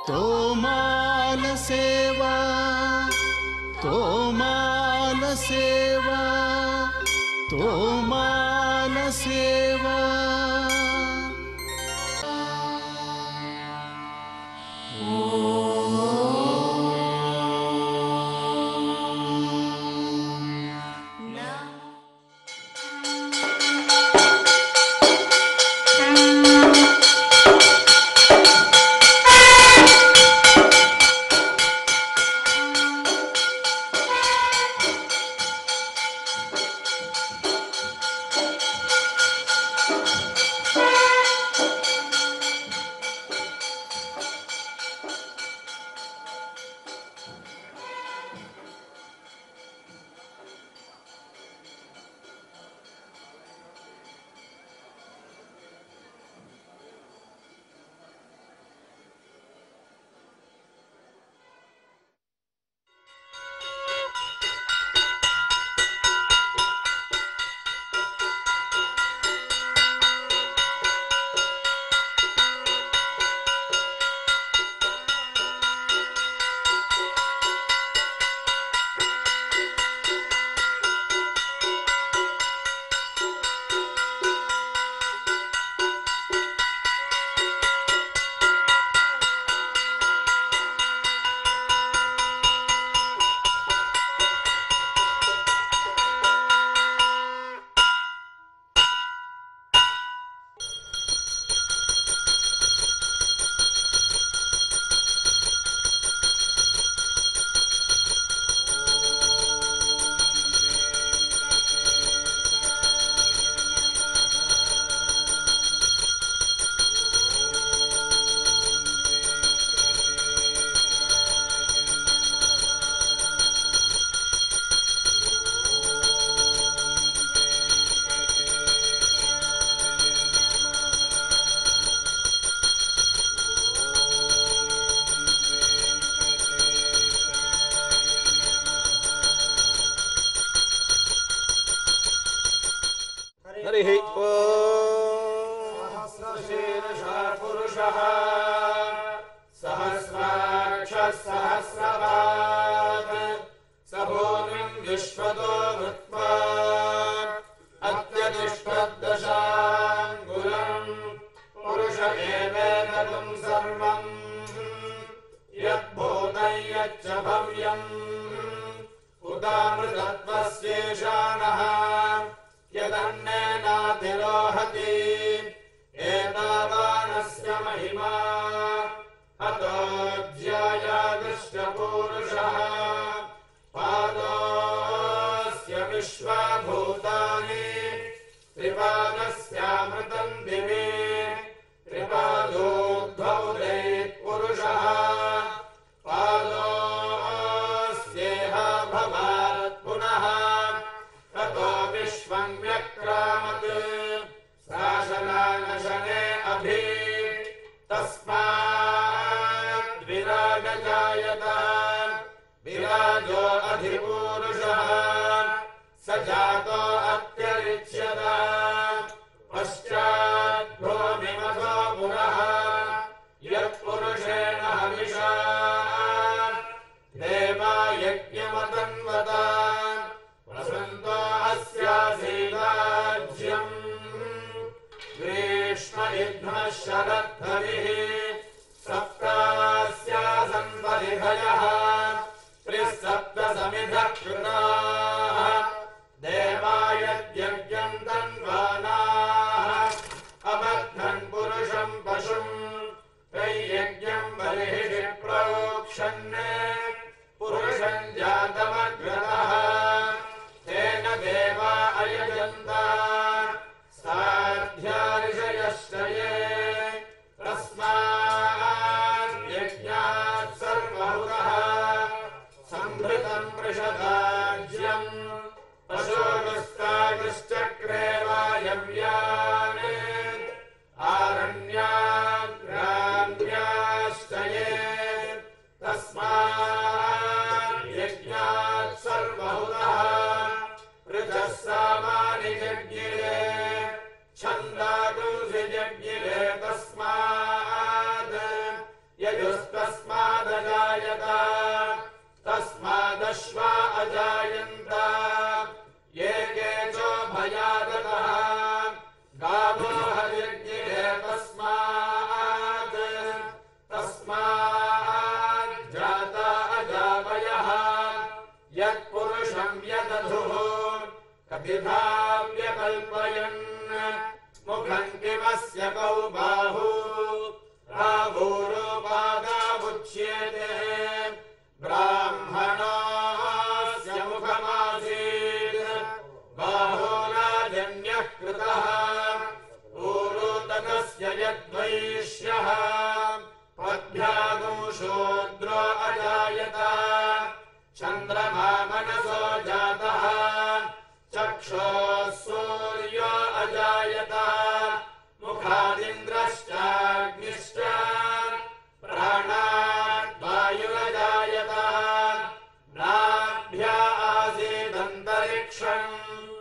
तोमालसेवा तोमालसेवा तोमालसेवा हरिः सहस्रशीर्षः पुरुषः सहस्राक्षः सहस्रपात् स भूमिम् विश्वतो भूत्वा अत्यतिष्ठद्दशाङ्गुलम् पुरुष एवेदम् सर्वम् यद्भूतं यच्च भव्यम् उदामृतत्वस्येषाणः यदन्नेनातिरोहति एतावानस्य महिमा हतोऽध्यायादृष्टपूरुषः पादोऽस्य विश्वभूतानि त्रिपादस्यामृतम् दिवे त्रिपादोद्भौ पुरुषः पादोऽस्येह भवात् पुनः ततो विश्वम् व्यक्रामत् शासनानशने अभि तस्मात् विराजजायत विराजो अधिपूरुषः स जातो अत्यरिच्यत पश्चात् भूमिमथो पुरः यत्पुरुषेण हविषा देवा यज्ञमतन्वता वसन्तो अस्यासीदाज्यम् ग्रीष्म इध्मः शरद्धरिः सप्तास्यासन् परिहयः त्रिसप्तसमिधः कृताः देवायद्यज्ञम् तन्वानाः अबद्धन् पुरुषम् पशुम् त्रैयज्ञम् बलिः प्रोक्षन् पुरुषम् जातमग्रतः तेन देवा अयजन्त साध्याऋषयश्च ये तस्माद्यज्ञात् सर्वहुतः सम्भृतम् पृषदाज्यम् पशोनुस्तागश्चक्रे वायव्यान् आरण्याग्राम्याश्च ये तस्मात् यज्ञात् सर्वहुतः पृथः सामानि जज्ञिरे छन्दागुंसि जज्ञिरे तस्मात् यजुस्तस्य तस्य यद्वैष्यः पद्भ्यागो शूद्रो अजायत चन्द्रमा मनसो जातः चक्षोः सूर्यो अजायत मुखादिन्द्रश्चाग्निश्च प्राणाद्वायुरजायत नाभ्या आसीदन्तरिक्षम्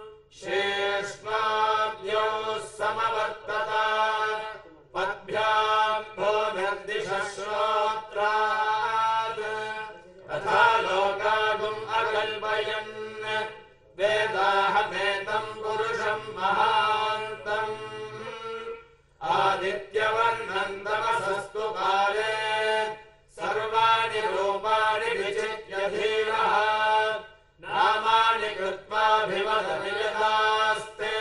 शेष्माभ्योः समवर्तत पद्भ्याम् भूमिर्दिशश्रोत्रात् तथा लोकागुम् अकल्पयन् वेदाहमेतम् पुरुषम् महान्तम् आदित्यवर्णन्दमसस्तु काले सर्वाणि रूपाणि विचित्य धीरः नामानि कृत्वाभिवदनियतास्ते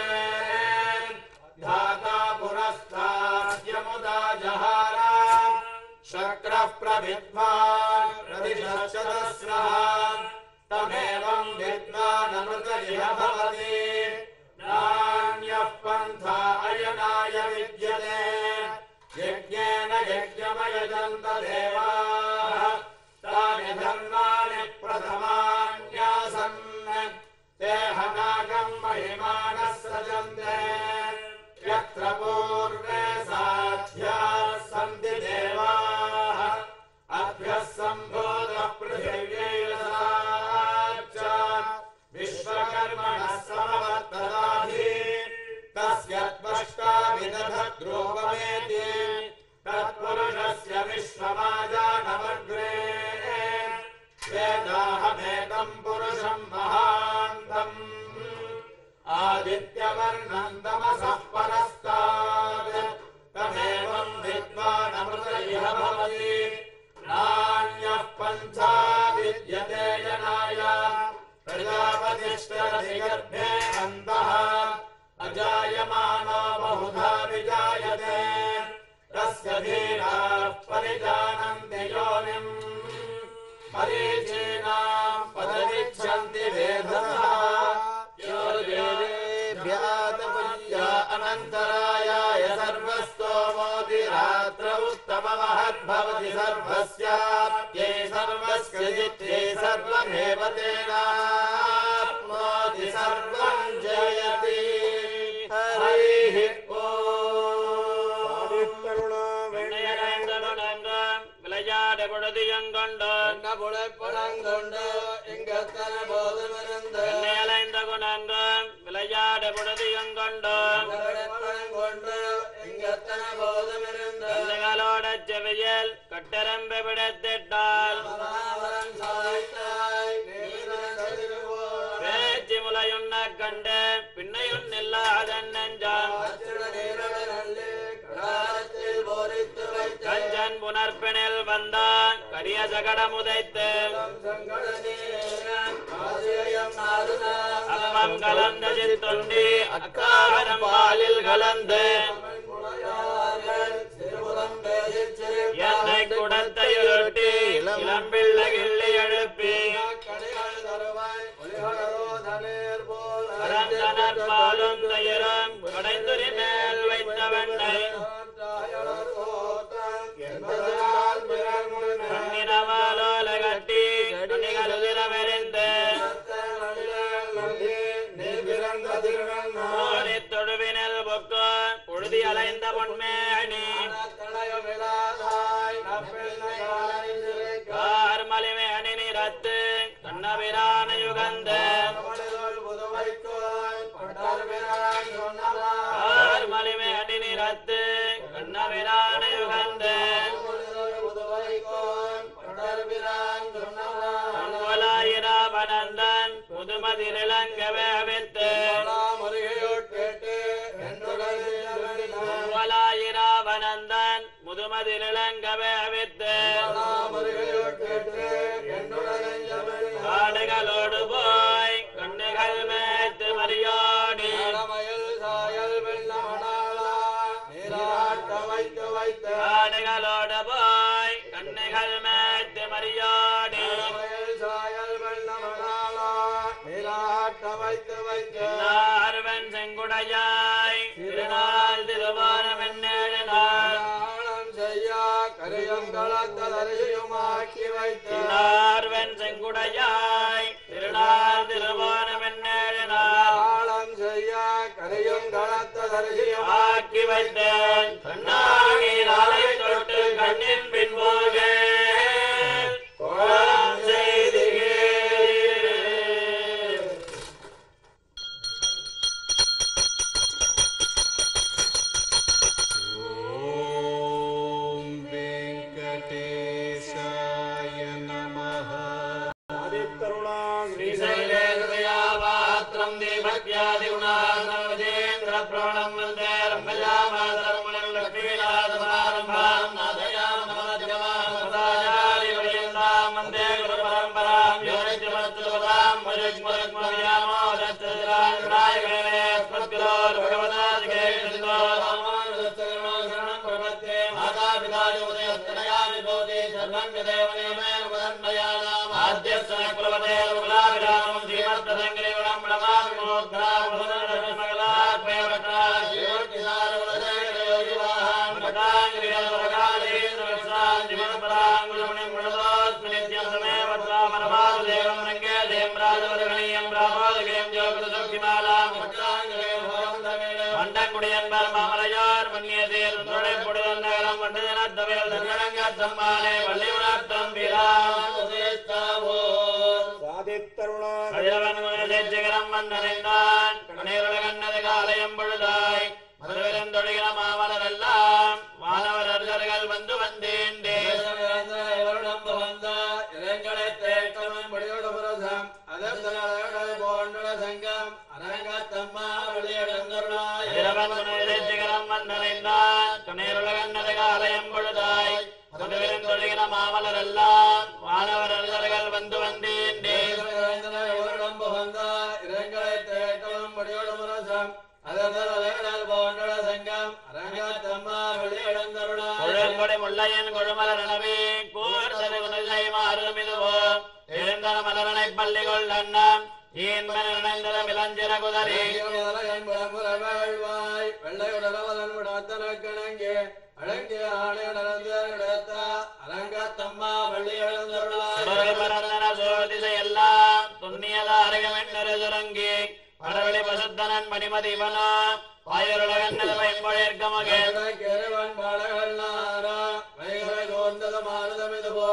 धाता पुरस्ताद्यमुदा जहार शक्रः प्रविद्वान् प्रतिशतस्रः तमेवम् विद्वानमृत इह भवति नान्यः पन्था अयनाय विद्यते यज्ञेन यज्ञमयजन्त देवाः तानि धर्माणि प्रथमान्यासन् ते हनाकम् महिमानः सजन्ते यत्र पूर्वे साध्याः सन्ति देवाः अभ्यः सम्भूतः पृथिव्यैरसाच्च विश्वकर्मणः समवर्तदाधि तस्य त्वष्टाभिदधद्रोपमेति तत्पुरुषस्य विश्वमाजानमग्रे वेदाहमेकम् पुरुषम् महान्तम् आदित्यवर्णम् तमसः परस्तात् तमेवम् विद्वानमृत इह भवति नान्यः पन्था विद्यते जनाय प्रजापतिष्ठरति गर्भे अन्तः अजायमानो बहुधा विजायते तस्य धीराः परिजानन्ति योनिम् मरीचीनाम् पदमिच्छन्ति वेधसः योर्वेदेभ्यातपुल्या अनन्तरायाय सर्वस्तोमोऽपि रात्र उत्तममहद्भवति सर्वस्याप्यै सर्वस्य जित्यै सर्वमेव तेनाप्नोति सर्वम् जयति हरिः ॐ விளையாட பொழுதியங்கொண்டு புழைப்பணங்கொண்டு எங்கத்தன போதுமிருந்து அலைந்த குணங்கு விளையாட பொழுதியங்கொண்டு புழைப்பணங்கொண்டு எங்கத்தன போதுமிருந்து கண்ணுகளோட செவியல் கட்டரம்பு பிடித்திட்டால் பராவரம் சாய்த்தாய் நீரந்ததிருவோம் பேச்சு முலையுண்ண கண்டு பின்னையுன் இல்லாதன் நெஞ்சான் அச்சுட நீரடனல்லே கடாரத்தில் போரித்து வைத்த கஞ்சன் புனர்பினில் வந்தான் கரிய சகடம் உதைத்து சங்கட நீரன் ஆசிரியம் நாதுனா அப்பம் கலந்த சித்துண்டி அக்காரம் பாலில் கலந்து என்னை குடத்தையுருட்டி இளம்பிள்ளை கிள்ளி எழுப்பி பரந்தனர் பாலும் தயிரும் கடைந்துரி மேல் வைத்த வெண்ணை கண்ணினவாலோல கட்டி கண்ணிகள் உதிரமெறிந்து ஓடி தொழுவினில் பொக்கு புழுதி அலைந்த பொன்மேணி கார்மலிமேணி நிறத்து கண்ணபிரான யுகந்து கார்மலிமேணி நிறத்து கண்ணபிரான யுகந்து பொன்கொலாயிராபனந்தன் முதுமதி நிலங்கவே அவித்து பொன்கொலாயிராபனந்தன் முதுமதி நிலங்கவே அவித்து காடுகளோடு போய் கண்ணுகள் மேய்த்து மரியாடி காடுகளோடு போய் கண்ணுகள் மேய்த்து மரியாடி ஆர்வன் செங்குடையாய் திருநாள் திருவாரம் என்னேழு கரியுங்களத்தரியுமாக்கி வைத்த திருநார்வன் செங்குடையாய் திருநாள் திருவானமென்னாள் ஆழம் செய்ய கரியுங்களத்தரியும் ஆக்கி வைத்தேன் கண்ணாகி நாளை தொட்டு கண்ணின் பின்போக கோலம் செய்து ஓம் வெங்கடேசாய நமः श्रीशैलेन्द्रयापात्रम् दीपत्यादिगुणार्णवजेन्द्र प्रणम् वन्दे रम्भजामातरमुनिम् लक्ष्मीनाथसमारम्भाम् नादयामनमध्यमामदाचार्यपर्यन्ताम् वन्दे गुरुपरम्पराम् यो नित्यमस्तुवताम् मुरुग्मुरुग्मव्यामोदच्छराय वेवे स्मद्गुरोर्भगवतादिके कृष्णो रामानुजस्य प्रपत्ते मातापिता योदयस्तनयामि भवति सर्वं यदेवनेमेन वदन्मयानाम् आद्यस्य कुलपते कुलाभिरामम् श्रीमत्तदङ्गिरिवणम् प्रणमामि मोद्धामगलात्मयवटा शिवोर्तिसारवदयोगिवाहान् भटाङ्गिरियवरकालेन्द्रविश्रान्तिमनपराङ्गुलमुनिम् प्रणतोऽस्मि नित्यं समेव रामरमादेवं रङ्गे दें राजवरणीयं रामोदगें जोगुरुसुखिमालाम् மண்டங்குடியன்பர் மாமலையார் மன்னியதேர் துணை பொடுதல் நகரம் மண்டஜனத்தவையல் தன்னடங்கத்தம்மானே வள்ளியுணர்த்தம் கதிரவன் குணசேச்சகரம் வந்தனைந்தான் கணேருல கண்ணது காலயம் பொழுதாய் மதுவிருந்தொழிகிற மாமலரெல்லாம் வானவர் அர்கர்கள் வந்து வந்தேண்டே கதிரவன் குணசேச்சகரம் வந்தனைந்தான் கணேருல கண்ணது காலயம் பொழுதாய் மதுவிருந்தொழிகிற மாமலரெல்லாம் வானவர் அர்கர்கள் வந்து வந்தேண்டே கொழுங்கொடை முள்ளையன் கொழுமலர் எனவே கூர்த்தது குணசை மாறுமிதுவோ எழுந்தன மலரனை பள்ளி கொள் அண்ணம் ஈன்பன நினைந்தன மிளஞ்சிற குதறி அழகிய ஆணையடர்ந்த அரங்கத்தம்மா வள்ளி எழுந்தருளாய் சுடர்கள் பரந்தன சோதிசை எல்லாம் துண்ணியத அரகமென்னரு சுரங்கி படவெளி பசுத்தனன் மணிமதி இவனோ வாயுருலகன் பயன்பொழிற்க மகன் கேரவன் பாடகள் நாரா வைகளை கோர்ந்தது மாறுதமிதுவோ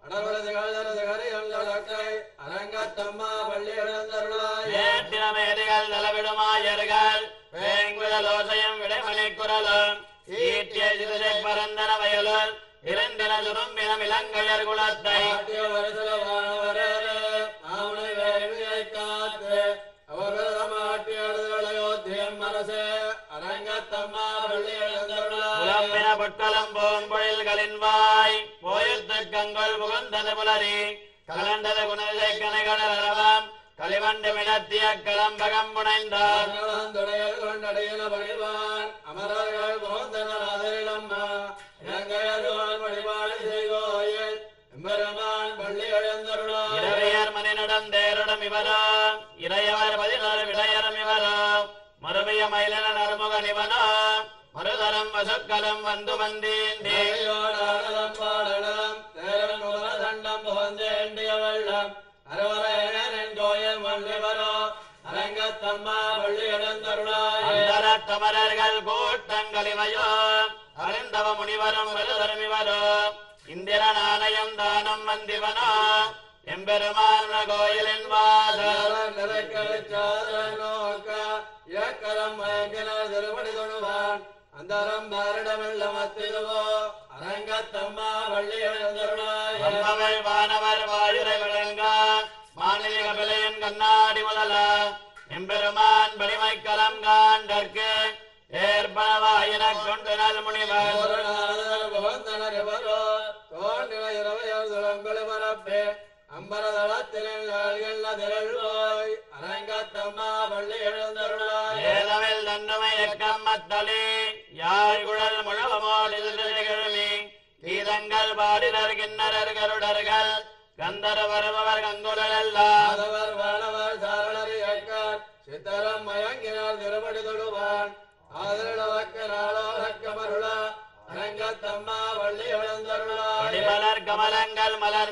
அரங்கத்தம்மா பள்ளி எழுந்தருளாய் ஏற்றின மேதைகள் தலவிடுமாயர்கள் வேங்குதலோசையம் விடைமணி குரலும் ஈட்டிய சிறுசை பரந்தன வயலுள் இருந்தின சுரும்பினம் இளங்கையர் குலத்தை ஆட்டிய வருதல வானவரே ஆவணை வேள்வியை காத்து அவர்கள் மாட்டி அழுதலையோத்தியம் மனசே அரங்கத்தம்மா பள்ளி எழுந்தருளாய் புலம்பின பொட்களம் பூம்பொழில்களின் வாய் போயுத்து கங்கொள் புகுந்தது புலரி கலண்டது குணசை கனைகடல் அரவம் களிவண்டு மிடத்திய களம்பகம் புனைந்தார் துணையல் கொண்டடையில பணிவான் அமரர்கள் போந்தனர் அதிரிடம்மா இலங்கையர்கள் வழிபாடு செய்தோயில் எம்பெருமான் பள்ளி எழுந்தருளாய் இரவையர் மணி நடந்தேருடம் இவரோ இறையவர் பதினோரு விடையரும் இவரோ மறுமைய மயிலன நறுமுகன் இவனோ மறுதரம் வசுக்களும் வந்து வந்தீண்டே தேவியோடாடலம் பாடலம் தேவன் குமர தண்டம் புகந்தேண்டிய வெள்ளம் அரவரையன் கோயில் மல்லிவரோ அரங்கத்தம்மா பள்ளி எழுந்தருளாய் அந்தர தமரர்கள் கூட்டங்கள் இவையோ அருந்தவ முனிவரும் வருதரும் இவரோ இந்திர நாணயம் தானம் வந்திவனோ எம்பெருமான கோயிலின் வாசல் இயக்கரம் மயங்கின திருமணி தொழுவான் அந்தரம் பாரிடமில்ல மத்திடுவோ அரங்கத்தம்மா வள்ளி எழுந்தருளாய் வம்பவள் வானவர் வாயுரை விளங்க மாநில கபிலையன் கண்ணாடி முதல எம்பெருமான் வலிமை கலம் காண்டற்கு ஏற்பனவாயினக் கொண்டு நல் முனிவர் புகந்தனர் எவரோ தோன்றின இரவையர் துளம்பெளி மரப்பே அம்பரதளத்தினில் திரள்வோய் அரங்கத்தம்மா வள்ளி எழுந்தருளாய் ஏதமில் தன்னுமை எக்கம் மத்தளி யாழ் குழல் முழவமோடு கிழமி கீதங்கள் பாடினர் கிண்ணரர் கருடர்கள் கந்தர் வருபவர் கங்குலர் எல்லாம் மாதவர் வானவர் சாரணர் இயக்கார் சித்தரம் மயங்கினார் திருமடி தொழுவான் ஆதரவக்க நாளோரக்கமருள அரங்கத்தம்மா வள்ளி எழுந்தருள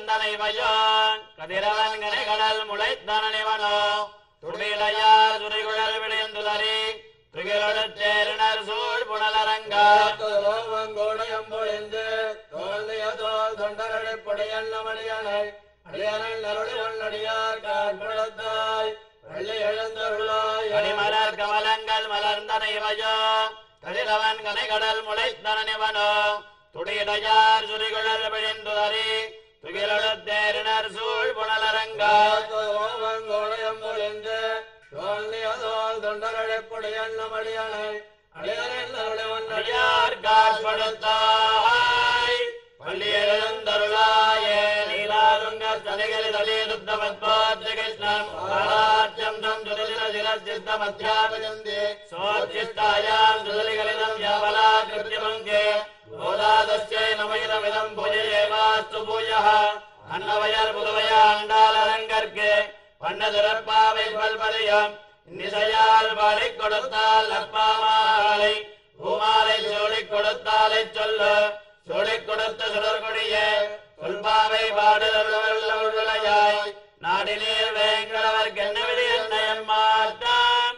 மலர்ந்தனை வயோன் கதிரவன் கனை கடல் முளைத்தனவனோ துடிலையார் துறைகுழல் விளைந்துதறி துகிலொடு தேரினர் சூழ் புனலரங்கா கோடையம் பொழிந்து தோல்லையதோல் தொண்டரடை படையண்ணமணியனை அடியாரில் அருளி வல்லடியார் காண்படத்தாய் பள்ளி எழுந்தருளாய் கனிமலர் கமலங்கள் மலர்ந்தனை வயோ கதிரவன் கனை கடல் முளைத்தனவனோ துடிலையார் துறைகுழல் விளைந்துதறி துகிலொடு தேரினர் சூழ் புனலரங்கா கோடையம் பொழிந்து தோல்லையதோல் தொண்டரடை படையண்ணமணியனை அடியாரில் அருளி வல்லடியார் அடியார் காட்படுத்தாய் பள்ளியெழுந்தருளாயே நீலாருங்க தலைகளை தலியுத்தமத்பாத்த கிருஷ்ணம் பாராட்சம் தம் துரிதிர சிரசித்தமத்யாபஜந்தே சோச்சித்தாயாம் துதலிகளிதம் யாவலா கிருத்தியமங்கே போதாதஸ்யை நமைதமிதம் பூஜையேவாஸ்து பூயः அன்னவயர் புதுவைய அண்டாலரங்கற்கு பண்ணதிறப்பாவை பல்பதியம் நிசையால் பாடி கொடுத்தால் அப்பாமாலை பூமாலை சோழிக் கொடுத்தாலை சொல்லு சோழிக் கொடுத்த சுடர்கொடியே சொல்பாவை பாடுதலாய் நாடினீர் வேங்கடவர் கென்னவிடி என்னையம் மாற்றாம்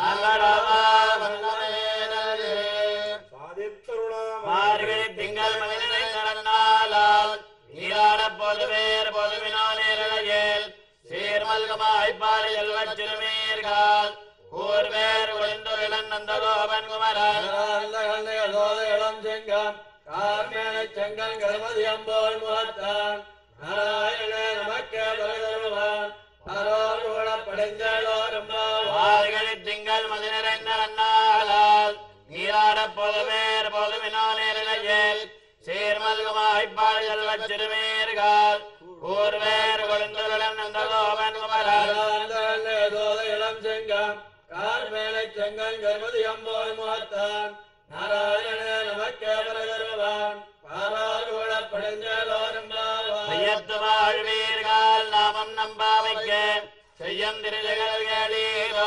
மார்கழி திங்கள் மனிதனை நடந்தாலால் நீராடப் பொதுவேர் பொதுவினானேரழையேல் சீர்மல்கமாய் பாடி செல்வச் சிறுமீர்கள் கூர்வேர் ஒளிந்தொழிலன் நந்தகோபன் குமரன் இளம் செங்கம் கார்மேனை செங்கன் கருமதி அம்போல் முகத்தான் நாராயண நமக்கே பலதருவான் அரோர் படைந்தோரும் மார்கழி திங்கள் மதினரை நடந்தாலால் நீராடப் பொதுவேர் பொதுவினானேரழையேல் சீர்மல்கமாய் பாடி செல்வச் சிறுமீர்கள் கூர்வேர் ஒளிந்தொழிலன் நந்தகோபன் குமரன் இளம் செங்கம் கார்மேனை செங்கன் கருமதி அம்போல் முகத்தான் நாராயண நமக்கே பலதருவான் பாரார் படைந்தோரும் ஐயத்து வாழ்வீர்கள் நாமம் நம்பாவைக்க செய்யம் திருஜகல் கேளீரோ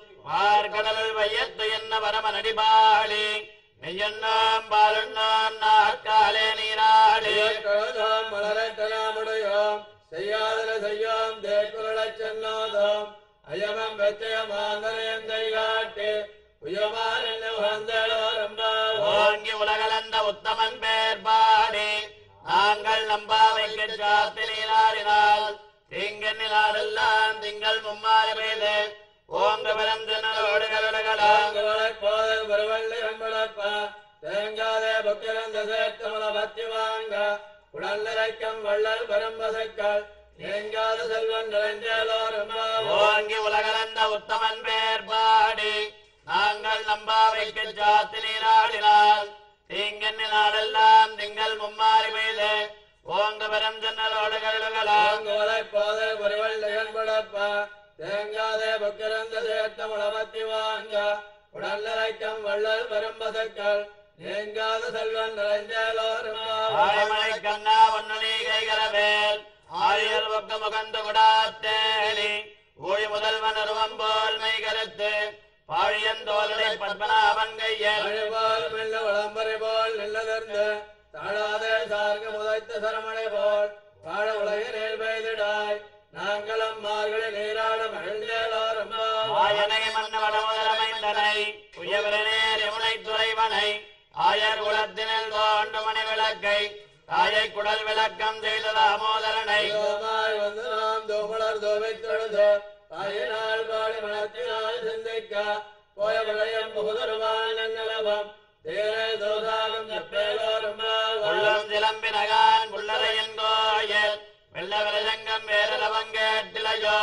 பார்க்கடல் வையத்து என்ன பரம நடிபாளி மெய்யண்ணாம் பாலுண்ணாம் நாட்காலே நீராளி கழுதாம் மலரட்டனாமுடையோம் செய்யாதன செய்யோம் தேக்குரளச் சென்னாதோம் அயமம் வெச்சயமாந்தனையம் கைகாட்டி உயமான் என்ன உகந்தளோரம்பாவோ ஓங்கி உலகளந்த உத்தமன் பேர் பாடி நாங்கள் நம்பாவைக்கு சாத்தி நீராடினால் தீங்கெண்ணினாலெல்லாம் திங்கள் மும்மாறு பெய்து ஓங்க பரம் தின்னலோடு கருடகலாம் போதல் வருவள்ளி அம்பளப்பா தேங்காதே புக்கிரந்த சேர்த்தமல பத்தி வாங்க உடல் நிறைக்கம் வள்ளல் பரம்பசக்கள் தேங்காத செல்வன் நிறைஞ்சலோரம்பாவோ ஓங்கி உலகளந்த உத்தமன் பேர் பாடி நாங்கள் நம்பாவைக்கு சாத்தி நீராடினால் தீங்கண்ணி நாளெல்லாம் திங்கள் மும்மாறி பெய்து ஓங்க பரம் ஜன்னலோடு கருடுகளாம் ஓங்கோலை போதை ஒருவள் நிகழ்படப்பா தேங்காதே புக்கிரந்த சேர்த்தமல பத்தி வாங்க உடல் நிறைக்கம் வள்ளல் பரம்பசக்கள் தேங்காத செல்வன் நிறைஞ்சலோரம்பாவோ ஆயமலை கண்ணா ஒன்னொலி கைகரவேல் ஆரியர் பக்க முகந்து விடாத்தேடி ஊழி முதல்வன் அருவம் போல் மெய் கருத்து பாழியந்தோலனை பத்மநாபன் கையல் அழிவால் மெல்ல விளம்பரை போல் நில்லதர்ந்து தாழாதே சார்க முதைத்த சரமணை போல் வாழ உலகினில் பெய்திடாய் நாங்களும் மார்கழி நீராட மகிழ்ந்தேலோரம்மா ஆயனை மன்னவட முதலமைந்தனை உயவிரநேர் யமுனை துறைவனை ஆயர் குலத்தினில் தோண்டு மணி விளக்கை தாயை குடல் விளக்கம் செய்த தாமோதரனை தோமாய் வந்து நாம் தோமலர் தோமை தொழுது தாயினால் பாடி மனத்தினால் சிந்திக்க போய விளையம் புகுதருவான் நன்னலவம் தேரை தோதாகம் செப்பேலோரம்மா உள்ளம் சிலம்பினகான் புள்ளரையன் கோயில் வெள்ள விரசங்கம் வேரலவங்கேட்டிலையோ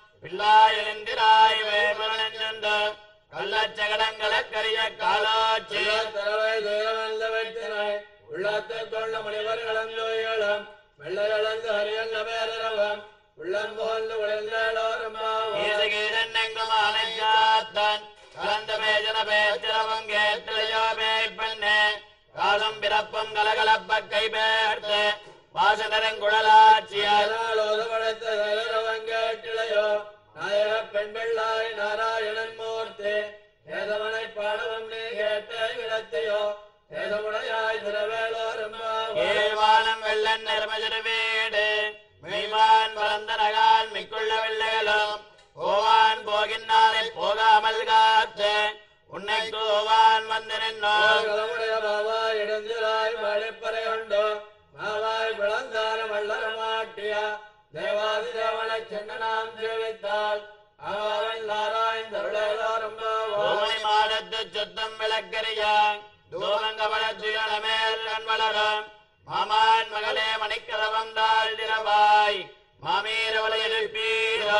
பிள்ளாயிலிந்திராய் வேமனென்று கள்ளச்சகடங்களை கரிய காலாட்சி தரவை தூரமல்ல வெட்டினை உள்ளத்தை கொண்ட முனிவர்களும் ஜோதிகளும் வெள்ளை அளந்து ஹரியல்ல பேரரவம் உள்ளம் புகழ்ந்து உழைந்தோரம்மாவும் ஈசகீதன்னெங்கும் ஆனைச்சாத்தன் கலந்த பேஜன பேச்சிரவம் கேட்டிலையோ பேய்ப்பெண்ணே காலம் பிறப்பும் கலகலப்ப கை பேர்த்து வாசனரங்குழலாட்சியால் ஓதவடைத்த சகரவங்கேட்டிலையோ நாயக பெண் பிள்ளாய் நாராயணன் மூர்த்தி ஏதவனை பாடவம் நீ கேட்ட விடத்தையோ ஏதமுடையாய் திரவேலோரம்மாவும் ஏழ்வானம் வெள்ளன் நெருமஜரு வீடு உள்ள வெள்ளைகளும் போவான் போகின்றானை போகாமல் காத்து உன்னை தூவான் வந்து நின்றோம் களமுடைய மாவாய் இடந்திராய் மழைப்பறை உண்டு மாவாய் பிளந்தான வள்ளர மாட்டிய தேவாதி தேவனை சென்று நாம் சேவித்தால் அவன் நாராயணருளேலோரும் ஓமணி மாடத்து சுத்தம் விளக்கரிய தூமங்கபல துயரமேல் கண் வளரும் மாமான் மகளே மணிக்கதவம் தாழ் திரவாய் மாமீரவளை எழுப்பீரோ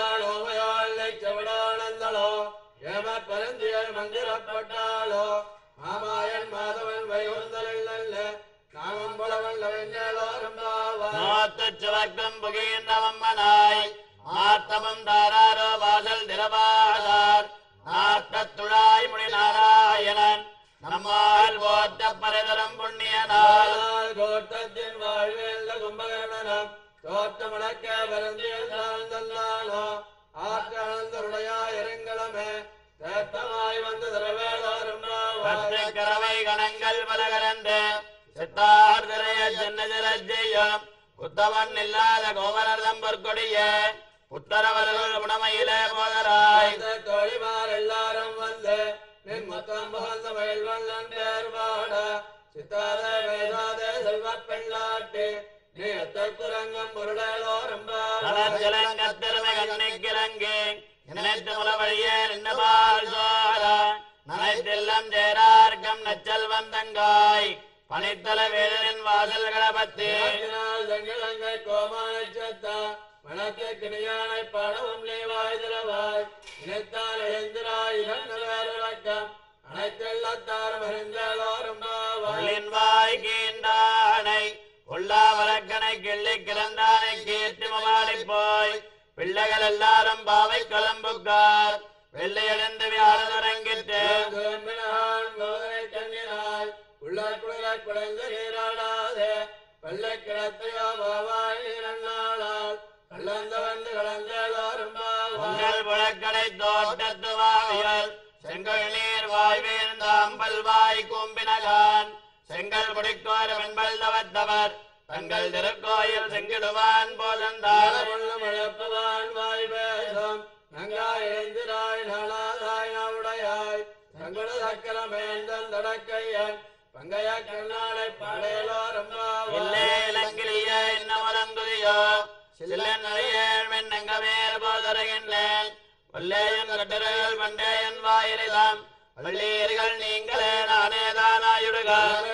செவடானந்தளோ ஏம பரந்தியல் மந்திரப்பட்டாளோ மாமாயன் மாதவன் வைகுந்தல் நல்ல நாமம் புலவன் லவெண்ணேலோரும் நோத்து சுவர்க்கம் புகின்றவம்மனாய் ஆத்தமம் தாராரோ வாசல் திரவாதார் நாட்டத்துழாய் முனி நாராயணன் நம்மால் போத்த பரதரம் புண்ணியனால் கோட்டத்தின் வாழ்வேந்த கும்பகர்ணனம் தோற்றமுழக்க பரந்தியல் சார்ந்தல்லானோ ஆற்றழுந்தருடையா இறங்களமே தேட்டமாய் வந்து திரவேலோரும் பத்து கரவை கணங்கள் பலகரந்து சித்தார் திரைய சின்ன ஜெயம் புத்தவன் இல்லாத கோவரதம் பொற்கொடிய புத்தரவர்கள் உடமையிலே போதராய் தோழிமார் எல்லாரும் வந்து நின் மொத்தம் புகழ்ந்த மயில்வல்லன் பேர் பாட சித்தாத வேதாத செல்வ பெண்ணாட்டி நீ அத்தற்குரங்கம் பொருளோரும் தளர்ச்சலங்கத்திறமை கண்ணிக்கிறங்கி நினைத்து முல வழியே நின்னபால் சோர நனைத்தெல்லாம் ஜெயரார்க்கம் நச்சல் வந்தங்காய் பனித்தல வேதனின் வாசல்களை பத்தி தங்கிழங்கை கோமான சத்தா மனத்தை கிணியானை பாடவும் நீ வாய் திறவாய் இணைத்தால் எழுந்திராய் இறந்த வேறுலக்கம் அனைத்தெல்லாத்தாரும் அறிந்தோரும் உள்ளின் வாய் கீண்டானை உள்ளாவரக்கனை கிள்ளி கிடந்தானை கீர்த்தி மமாடி போய் பிள்ளைகள் எல்லாரும் பாவை கிளம்புக்கார் வெள்ளையடைந்து வியாழரங்கிட்டு உங்கள் புழக்கடை தோட்டத்து வாவியல் செங்கல் நீர் வாய்வேந்த அம்பல் வாய் கூம்பினகான் செங்கல் குடிக்கோர் வெண்பல் தவத்தவர் தங்கள் திருக்கோயில் செங்கிடுவான் போதந்தார் பங்கைய கண்ணாலை பாடையலோரும் இல்லே இலங்கிலிய இன்னமரங்குதியோ சில்லன் நடையேழ் மென்னங்கமேல் போதருகின்றேன் வல்லேயன் கட்டர்கள் பண்டேயன் வாயிலிதாம் வள்ளீர்கள் நீங்களே நானே தானாயுடுகார்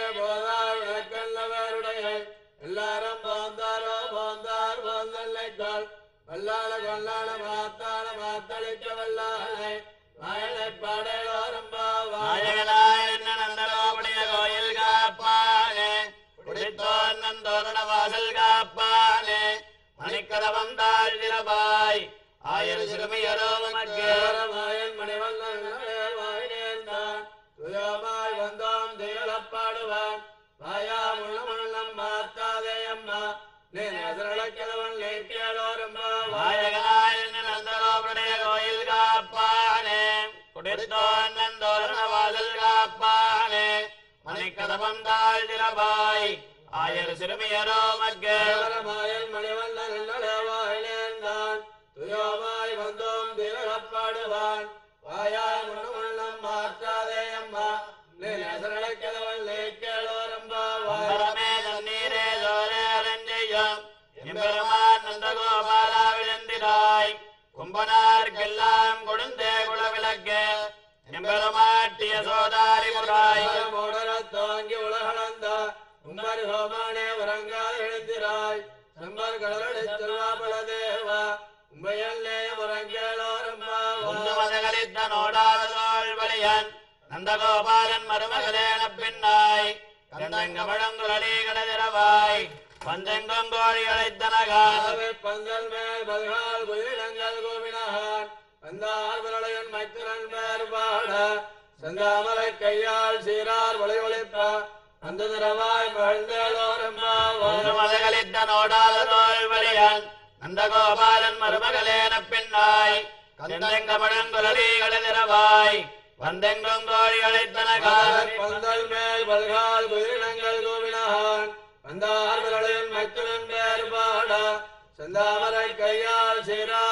எல்லாரும் போந்தாரோ போந்தார் போந்தல்லைக்கால் வல்லாள கொல்லாள மாத்தாள மாத்தளிக்க வல்லாளை வாயலை பாடலோரும் நாயகனாய் என்ன நந்தகோபுடைய கோயில் காப்பானே குடித்தோன் நந்தோரண வாசல் காப்பானே மணிக்கதவம் தாழ் திரபாய் ஆயிரம் சிறுமியரோ உமக்கு மாயன் மணிவண்ணன் வாயினேந்தான் துயமாய் வந்தோம் திகழப்பாடுவான் வாயா முள்ளம் மாத்தாதே அம்மா நீ நகரக்கிழவன் லேக்கியலோரும் நாயகனாய் என்ன நந்தகோபுடைய கோயில் காப்பானே குடித்தோன் நந்தோரண வாசல் காப்பானே மணிக்கதவம் தாழ் திரபாய் ஆயிரம் சிறுமியரோ உமக்கு மாயன் மணிவண்ணன் வாயினேந்தான் துயமாய் வந்தோம் திகழப்பாடுவான் வாயா முள்ளம் மாத்தாதே அம்மா நீ நகரக்கிழவன் லேக்கியலோரும் அம்பரமே தண்ணீரே சோரே அரஞ்செய்யும் எம்பெருமான் நந்தகோபாலா விழுந்திராய் கும்பனார்க்கெல்லாம் கொடுந்தே குலவிளக்கு எம்பெருமாட்டிய சோதாரி முராய் தாங்கி உலகளந்த உம்பர் ஹோமானே உறங்காத எழுந்திராய் சம்பர் கடலடை திருவாபல தேவா உம்பையல்லே உறங்கேலோரும் உந்து மதகளித்த நோடாதோள் வழியன் நந்தகோபாலன் மருமகளேன பின்னாய் கந்தங்கமழங்குழலி கடதிரவாய் பந்தெங்கும் கோழி அழைத்தனகான் பந்தல் மேல் பல்கால் குயிலங்கள் கோவினகான் வந்தார் விரலையன் மைத்திரன் பேர் பாட செந்தாமரை கையால் சீரார் ஒளி ஒளிப்ப அந்த திரவாய் மகிழ்ந்தேலோரும் ஒன்று மதகளித்த நோடாதோள் வழியன் நந்தகோபாலன் மருமகளேன பின்னாய் கந்தெங்கமழங்குழலி கடதிரவாய் வந்தெங்கும் கோழி அழைத்தனகான் பந்தல் மேல் பல்கால் குயிலினங்கள் கோவினகான் வந்தார் விரலையன் மைத்திரன் பேர் பாட செந்தாமரை கையால் சீரார்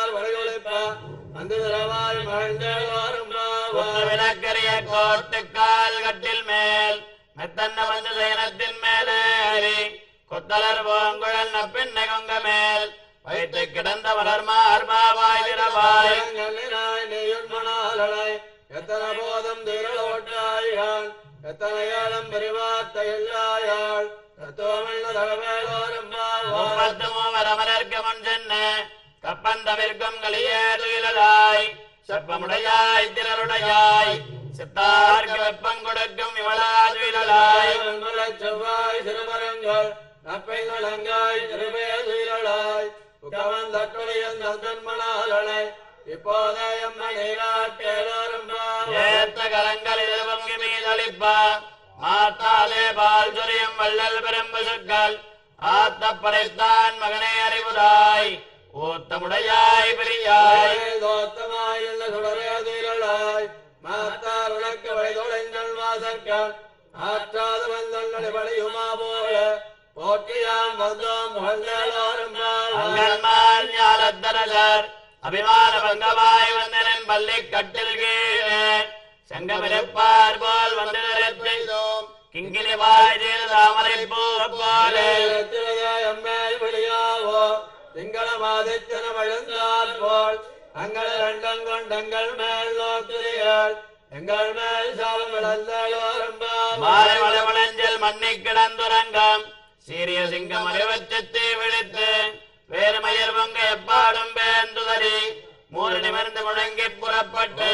வந்து திரவாய் மகிழ்ந்தேலோரும் குத்து விளக்கரிய கோட்டுக்கால் கட்டில் மேல் மெத்தன்ன வந்து சயனத்தின் மேலேறி கொத்தலர் பூங்குழல் நப்பின்னை கொங்க மேல் வைத்து கிடந்த வளர் மார்பாவாய் திரவாய் கண்ணினாய் நெய்யுண்மணாலனை எத்தனை போதும் திரளோட்டாயான் எத்தனை ஏழம் பெரிவாத்த எல்லாயாள் தத்துவமென்ன தகவேலோரும் முப்பத்து மூவர் அமரர்க்கு முன் சென்று கப்பந்தவிற்கும் கலியே துயிலாய் செப்பமுடையாய் திரளுடையாய் சித்தார்க்கு வெப்பம் கொடுக்கும் இவளா துயிலாய் செவ்வாய் சிறுமரங்கள் நப்பைங்களங்காய் திருவேதுயிலாய் உக்கவன் தட்டுடையன் தன்மணாலனை இப்போதே எம்மனை நாட்டேலோரும் ஏத்த கரங்கள் பொங்கி மீதளிப்ப மாத்தாலே பால் சொரியும் வள்ளல் பெரும்பு சொற்கள் ஆத்த படைத்தான் மகனே அறிவுதாய் ஊத்தமுடையாய் பிரியாய் தோத்தமாய் இல்ல சுடரேதுயிலாய் மாத்தார் உனக்கு வயதொலைங்கள் வாசற்கள் ஆற்றாது வந்தொன்னடி பணியுமா போல போற்றியாம் வந்தோம் புகழ்ந்தேலோரும் அங்கன்மால் ஞாலத்தரசர் அபிமான பங்கமாய் வந்தனன் பள்ளி கட்டில் கீழே செங்கமிருப்பார் போல் வந்து நிறுத்திதோம் கிங்கிலி வாய் தாமரை பூ போலே எம்மேல் விழியாவோ திங்கள மாதித்தன வழுந்தால் போல் அங்கள் ரெண்டம் கொண்டங்கள் மேல் நோக்குறீர்கள் எங்கள் மேல் சாபம் இழந்தோரும் மாலை மலமலஞ்சல் மண்ணி கிடந்துறங்கம் சீரிய சிங்கம் அறிவச்சத்தை விழித்து வேறு மயர் பொங்க எப்பாடும் பேந்துதறி மூறு நிமிர்ந்து முழங்கி புறப்பட்டு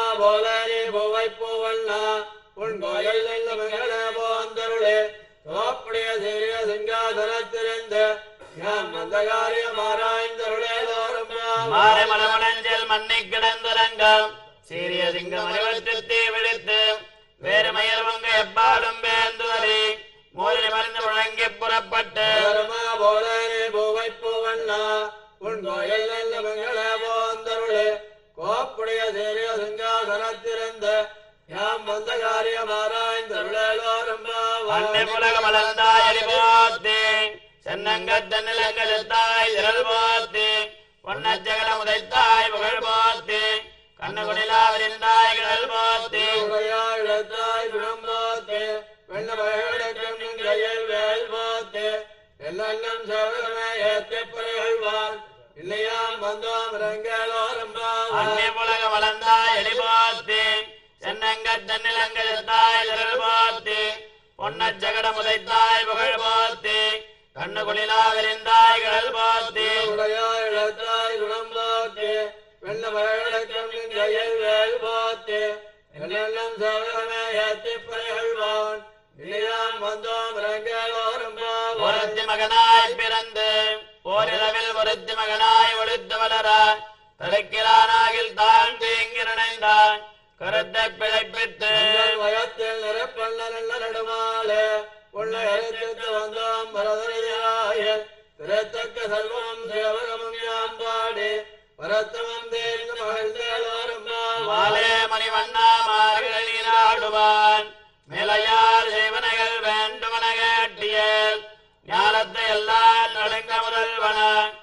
போலரி பூவை பூவண்ணா உன் கோயில் நல்ல மகள போந்தருளே தோப்புடைய சீரிய சிங்காதனத்திருந்து யாம் அந்த காரியம் ஆராய்ந்தருளே தோறும் மாலை மலமலஞ்சல் மண்ணி கிடந்துறங்கம் சீரிய சிங்கம் அறிவச்சத்தை விழித்து வேறு மயர் பொங்க எப்பாடும் பேந்துதறி மூறு நிமிர்ந்து முழங்கி புறப்பட்டு தர்மா போலரே பூவை பூவண்ணா உன் கோயில் நல்ல மங்கள போந்தருளே கோப்புடைய சீரிய சிங்காசனத்திருந்து யாம் வந்த காரியம் ஆராய்ந்தருளேலோரும் அன்னை புலக மலர்ந்தாய் அறிவாத்தி சென்னங்கத்த நிலங்கத்தாய் திரள் போத்தி பொன்னச்சகல முதைத்தாய் புகழ் போத்தி கண்ணு குடிலாவிருந்தாய் கிடல் போத்தி உடையாயிடத்தாய் குணம் போத்து வெண்ண பயடக்கம் நின் கையில் வேல் போத்து எல்லாம் சவகமே ஏற்றி பறைகள்வான் இல்லையாம் வந்தோம் ரங்களோரம் அன்னை புலக மலர்ந்தாய் அறிவாத்தி சென்னங்கத்த நிலங்கத்தாய் திரள் போத்தி பொன்னச்சகட முதைத்தாய் புகழ் போத்தி கண்ணு குடிலாவிருந்தாய் கிடல் போத்தி உடையாயிடத்தாய் குணம் போத்து வெண்ண பயடக்கம் நின் கையில் வேல் போத்து எல்லாம் சவகமே ஏற்றி பறைகள்வான் இல்லையாம் வந்தோம் ரங்களோரம் ஒருத்தி மகனாய் பிறந்து ஓரிரவில் ஒருத்தி மகனாய் ஒழித்து வளர தடுக்கிறானாகில் தான் தீங்கிரணைந்தான் கருத்தை பிழைப்பித்து எங்கள் வயத்தில் நிறப்பண்ண நல்ல நடுமாலே உன்னை அழைத்து வந்தோம் பரதனையாய திரைத்தக்க செல்வம் சேவகமும் யாம் பாடி பரத்தமம் தேர்ந்து மகிழ்ந்தேலோரும் மாலே மணிவண்ணா மார்கள் நீராடுவான் மேலையார் செய்வனைகள் வேண்டுமன கேட்டியல் ஞானத்தை எல்லாம் நடுங்க முதல்வன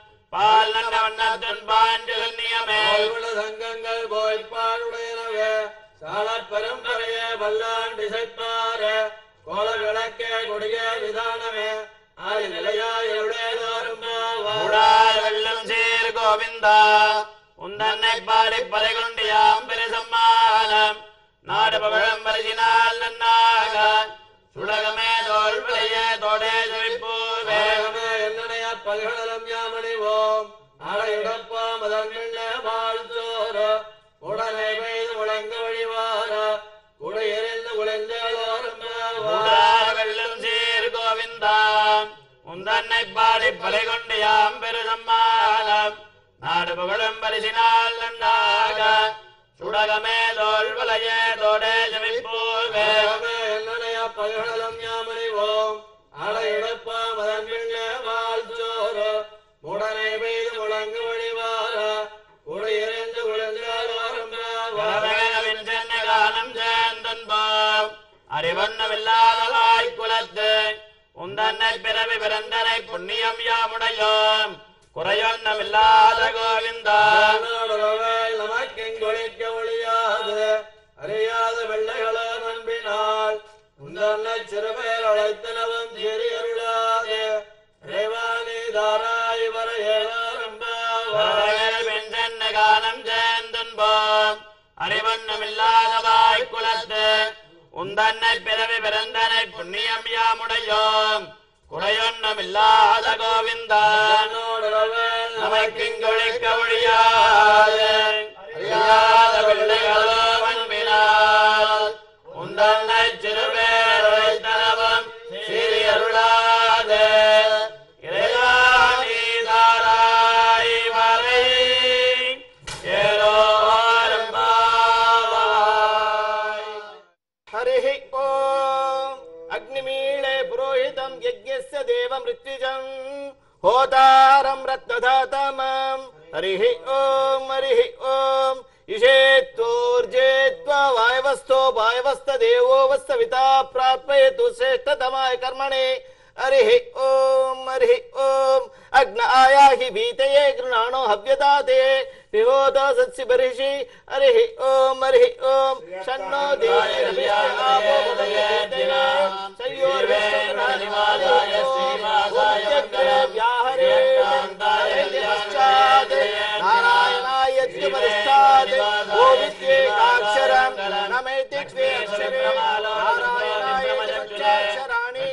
பால் நல்ல வண்ணத்தின் பாஞ்சு கண்ணியமேல் வாழ்வுள்ள சங்கங்கள் போய்ப்பாடுடையனவே சாலப் பரம்பரையே வல்லாண்டு இசைப்பாரே கோல விளக்கே கொடிய விதானமே ஆதி நிலையாயுடையதோரும் கூடார் வெள்ளம் சீர் கோவிந்தா உந்தன்னை பாடி பறை கொண்டு யாம் பெருசம்மானம் நாடு பகழம் பரிசினால் நன்னாக சுடகமே தோல் விளைய தோடே செவிப்பூவே வேகமே என்னனைய பல்கடலம் யாமணிவோம் அடையுடப்பாம் அதன் பின்னே வாழ்த்தோர உடனே பெய்து முழங்க வழிவார குடையெறிந்து குலைந்தோரும் கூடார் வெள்ளம் சீர் கோவிந்தா உந்தன்னை பாடி பறை கொண்டு யாம் பெருசம்மானம் நாடு புகழும் பரிசினால் நன்னாக சுடகமே தோல் விளைய தோடே செவிப்பூவே வேகமே என்னனைய பல்கடலம் யாமணிவோம் அடையுடப்பாம் அதன் பின்னே வாழ்த்தோர உடனே பெய்து முழங்க வழிவார குடையெறிந்து குலைந்தோரும் கரவேலவின் சென்னை காலம் சேர்ந்தன்போம் அறிவண்ணமில்லாதலாய் குலத்து உந்தன்னை பிறவி பிறந்தனை புண்ணியம் யாமுடையோம் குறையொன்னமில்லாத கோவிந்தா நமக்கு நமக்கிங்கொழிக்க ஒழியாது அறியாத வெள்ளைகளோ நம்பினாள் உந்தன்னை சிறுபேர் அழைத்தனவும் சிறியருளாது இறைவாணி தாராய் வர ஏழாரம்பாவாய் வென்றென்ன காலம் சேர்ந்துன்போம் அறிவண்ணமில்லாதவாய் குலத்து உந்தன்னை பிறவி பிறந்தனை புண்ணியம் யாமுடையோம் குறையொன்னமில்லாத கோவிந்தான் நமக்கிங்கொழிக்க ஒழியாது அறியாத பிள்ளைகளோ அன்பினால் உந்தன்னை சிறுபேரழைத்தனவும் சிறியருளாது இறையாணி தாராய் வரை ஏலோரம் பாவாய் हरिः ॐ अग्निमीळे पुरोहितं यज्ञस्य देवमृत्युजम् होतारं रत्नधातमम् हरिः ॐ हरिः ॐ इषेत्वोर्जेत्वा वायवस्थो वायवस्थदेवो वस्तविता प्राप्यतु श्रेष्ठतमाय कर्मणे हरिः ॐ हरिः ॐ अग्न आयाहि भीतये गृणाणो हव्यदाते विहोतो सत्सि बर्हिषि हरिः ॐ हरिः ॐ शन्नो नारायणाय द्विपरिष्ठात् गोविद्येकाक्षरम् नमेति द्वे अक्षरे नारायणाय पञ्चाक्षराणि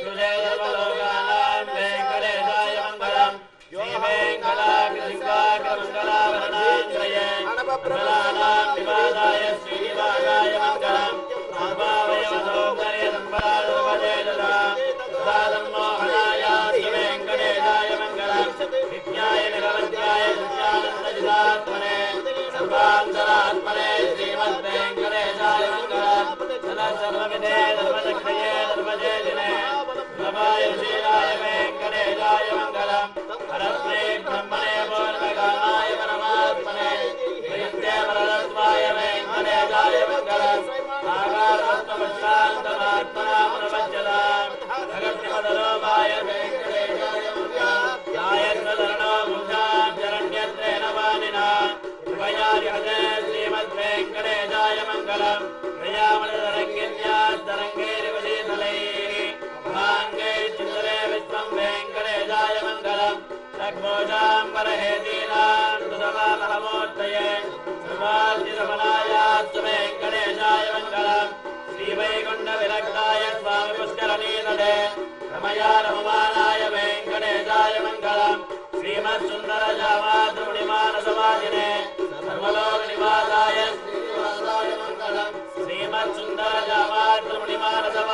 सर्वान्तरात्मने श्रीमद्वेङ्कटेशाय मङ्गलम् सर्वविधे धर्मचक्रये धर्मजेदिने नमाय श्रीराय वेङ्कटेशाय मङ्गलम् परस्मै ब्रह्मणे पूर्णकामाय परमात्मने प्रियन्ते परतत्वाय वेङ्कटेशाय मङ्गलम् आकाशत्वमशान्तमात्मना प्रपञ्चताम् जगत्पदलोपाय वेङ्कटेशाय मङ्गलम् नायत्वधरणो मुञ्जाम् शरण्यत्रेण वाणिना कृपयार्यते श्रीमद्वेङ्कटेशाय मङ्गलम् प्रयामलतरङ्गिन्यास्तरङ्गैरिवशीतलैः भाङ्गै चिन्दरे विश्वम् वेङ्कटेशाय मङ्गलम् लग्मोषाम् परहेतीनाम् सुतमामहमूर्तये सर्वार्जितमनायास्तु वेङ्कटेशाय मङ्गलम् श्रीवैकुण्ठविरक्ताय स्वामि पुष्करणीतटे रमया रममानाय वेङ्कटेशाय मङ्गलम् श्रीमत्सुन्दरजामातृमणिमानसमाधिने सर्वलोकनिवासाय श्रीनिवासाय मङ्गलम् श्रीमत्सुन्दरजामातृमणिमानसमाधिने